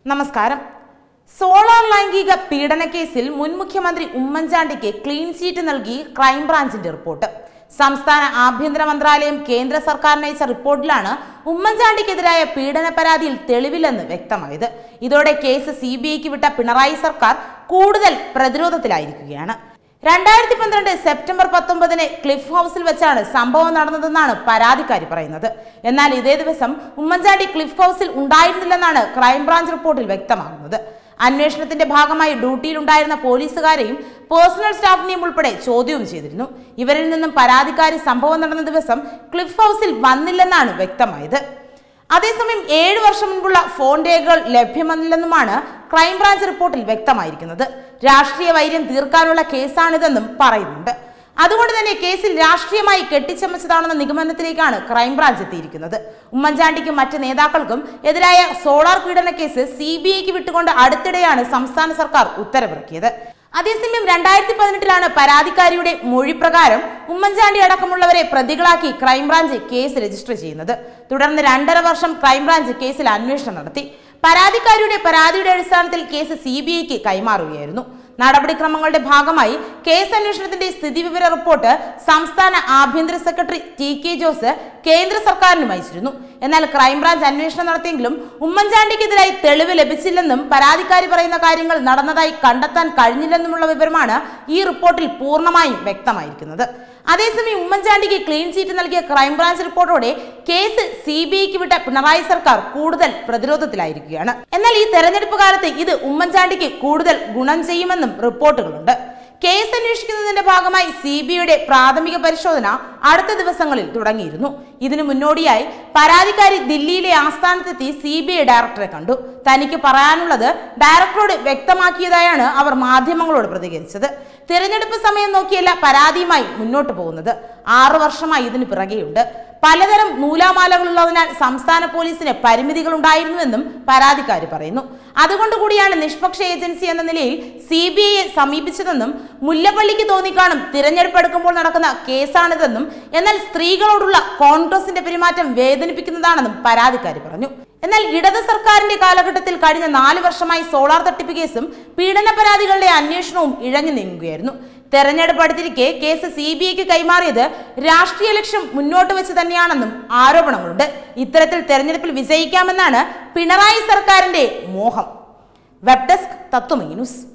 നമസ്കാരം സോളാർ ലൈംഗിക പീഡന കേസിൽ മുൻ മുഖ്യമന്ത്രി ഉമ്മൻചാണ്ടിക്ക് ക്ലീൻ ചീറ്റ് നൽകി ക്രൈംബ്രാഞ്ചിന്റെ റിപ്പോർട്ട് സംസ്ഥാന ആഭ്യന്തര മന്ത്രാലയം കേന്ദ്ര സർക്കാരിന് അയച്ച റിപ്പോർട്ടിലാണ് ഉമ്മൻചാണ്ടിക്കെതിരായ പീഡന പരാതിയിൽ തെളിവില്ലെന്ന് വ്യക്തമായത് ഇതോടെ കേസ് സി ബി ഐക്ക് വിട്ട പിണറായി സർക്കാർ കൂടുതൽ പ്രതിരോധത്തിലായിരിക്കുകയാണ് രണ്ടായിരത്തി പന്ത്രണ്ട് സെപ്റ്റംബർ പത്തൊമ്പതിന് ക്ലിഫ് ഹൗസിൽ വെച്ചാണ് സംഭവം നടന്നതെന്നാണ് പരാതിക്കാരി പറയുന്നത് എന്നാൽ ഇതേ ദിവസം ഉമ്മൻചാണ്ടി ക്ലിഫ് ഹൗസിൽ ഉണ്ടായിരുന്നില്ലെന്നാണ് ക്രൈംബ്രാഞ്ച് റിപ്പോർട്ടിൽ വ്യക്തമാകുന്നത് അന്വേഷണത്തിന്റെ ഭാഗമായി ഡ്യൂട്ടിയിലുണ്ടായിരുന്ന പോലീസുകാരെയും പേഴ്സണൽ സ്റ്റാഫിനെയും ഉൾപ്പെടെ ചോദ്യവും ചെയ്തിരുന്നു ഇവരിൽ നിന്നും പരാതിക്കാരി സംഭവം നടന്ന ദിവസം ക്ലിഫ് ഹൗസിൽ വന്നില്ലെന്നാണ് വ്യക്തമായത് അതേസമയം ഏഴ് വർഷം മുൻപുള്ള ഫോൺ രേഖകൾ ലഭ്യമല്ലെന്നുമാണ് ക്രൈംബ്രാഞ്ച് റിപ്പോർട്ടിൽ വ്യക്തമായിരിക്കുന്നത് രാഷ്ട്രീയ വൈര്യം തീർക്കാനുള്ള കേസാണിതെന്നും പറയുന്നുണ്ട് അതുകൊണ്ട് തന്നെ കേസിൽ രാഷ്ട്രീയമായി കെട്ടിച്ചമച്ചതാണെന്ന നിഗമനത്തിലേക്കാണ് ക്രൈംബ്രാഞ്ച് എത്തിയിരിക്കുന്നത് ഉമ്മൻചാണ്ടിക്കും മറ്റ് നേതാക്കൾക്കും എതിരായ സോളാർ പീഡന കേസ് സി ബി ഐക്ക് വിട്ടുകൊണ്ട് അടുത്തിടെയാണ് സംസ്ഥാന സർക്കാർ ഉത്തരവിറക്കിയത് അതേസമയം രണ്ടായിരത്തി പതിനെട്ടിലാണ് പരാതിക്കാരിയുടെ മൊഴി പ്രകാരം ഉമ്മൻചാണ്ടി അടക്കമുള്ളവരെ പ്രതികളാക്കി ക്രൈംബ്രാഞ്ച് കേസ് രജിസ്റ്റർ ചെയ്യുന്നത് തുടർന്ന് രണ്ടര വർഷം ക്രൈംബ്രാഞ്ച് കേസിൽ അന്വേഷണം നടത്തി പരാതിക്കാരിയുടെ പരാതിയുടെ അടിസ്ഥാനത്തിൽ കേസ് സി ബി ഐക്ക് കൈമാറുകയായിരുന്നു നടപടിക്രമങ്ങളുടെ ഭാഗമായി കേസ് അന്വേഷണത്തിന്റെ സ്ഥിതിവിവര റിപ്പോർട്ട് സംസ്ഥാന ആഭ്യന്തര സെക്രട്ടറി ടി കെ ജോസ് കേന്ദ്ര സർക്കാരിനും അയച്ചിരുന്നു എന്നാൽ ക്രൈംബ്രാഞ്ച് അന്വേഷണം നടത്തിയെങ്കിലും ഉമ്മൻചാണ്ടിക്കെതിരായി തെളിവ് ലഭിച്ചില്ലെന്നും പരാതിക്കാരി പറയുന്ന കാര്യങ്ങൾ നടന്നതായി കണ്ടെത്താൻ കഴിഞ്ഞില്ലെന്നുമുള്ള വിവരമാണ് ഈ റിപ്പോർട്ടിൽ പൂർണ്ണമായും വ്യക്തമായിരിക്കുന്നത് അതേസമയം ഉമ്മൻചാണ്ടിക്ക് ക്ലീൻ ചീറ്റ് നൽകിയ ക്രൈംബ്രാഞ്ച് റിപ്പോർട്ടോടെ കേസ് സി ബി ഐക്ക് വിട്ട പിണറായി സർക്കാർ കൂടുതൽ പ്രതിരോധത്തിലായിരിക്കുകയാണ് എന്നാൽ ഈ തെരഞ്ഞെടുപ്പ് കാലത്ത് ഇത് ഉമ്മൻചാണ്ടിക്ക് കൂടുതൽ ഗുണം ചെയ്യുമെന്നും റിപ്പോർട്ടുകളുണ്ട് കേസ് അന്വേഷിക്കുന്നതിന്റെ ഭാഗമായി സി ബി ഐയുടെ പ്രാഥമിക പരിശോധന അടുത്ത ദിവസങ്ങളിൽ തുടങ്ങിയിരുന്നു ഇതിനു മുന്നോടിയായി പരാതിക്കാരി ദില്ലിയിലെ ആസ്ഥാനത്തെത്തി സി ബി ഐ ഡയറക്ടറെ കണ്ടു തനിക്ക് പറയാനുള്ളത് ഡയറക്ടറോട് വ്യക്തമാക്കിയതായാണ് അവർ മാധ്യമങ്ങളോട് പ്രതികരിച്ചത് തിരഞ്ഞെടുപ്പ് സമയം നോക്കിയല്ല പരാതിയുമായി മുന്നോട്ട് പോകുന്നത് ആറു വർഷമായി ഇതിന് പിറകെയുണ്ട് പലതരം നൂലാമാലകളുള്ളതിനാൽ സംസ്ഥാന പോലീസിന് പരിമിതികൾ ഉണ്ടായിരുന്നുവെന്നും പരാതിക്കാരി പറയുന്നു അതുകൊണ്ട് കൂടിയാണ് നിഷ്പക്ഷ ഏജൻസി എന്ന നിലയിൽ സി ബി ഐയെ സമീപിച്ചതെന്നും മുല്ലപ്പള്ളിക്ക് തോന്നിക്കാണും തിരഞ്ഞെടുപ്പ് എടുക്കുമ്പോൾ നടക്കുന്ന കേസാണിതെന്നും എന്നാൽ സ്ത്രീകളോടുള്ള കോൺഗ്രസിന്റെ പെരുമാറ്റം വേദനിപ്പിക്കുന്നതാണെന്നും പരാതിക്കാരി പറഞ്ഞു എന്നാൽ ഇടത് സർക്കാരിന്റെ കാലഘട്ടത്തിൽ കഴിഞ്ഞ നാല് വർഷമായി സോളാർ തട്ടിപ്പ് കേസും പീഡന പരാതികളുടെ അന്വേഷണവും ഇഴഞ്ഞു നീങ്ങുകയായിരുന്നു തെരഞ്ഞെടുപ്പ് അടുത്തിരിക്കെ കേസ് സി ബി ഐക്ക് കൈമാറിയത് രാഷ്ട്രീയ ലക്ഷ്യം മുന്നോട്ട് വെച്ച് തന്നെയാണെന്നും ആരോപണങ്ങളുണ്ട് ഇത്തരത്തിൽ തെരഞ്ഞെടുപ്പിൽ വിജയിക്കാമെന്നാണ് പിണറായി സർക്കാരിന്റെ മോഹം വെബ് ഡെസ്ക് തത്വമൈ ന്യൂസ്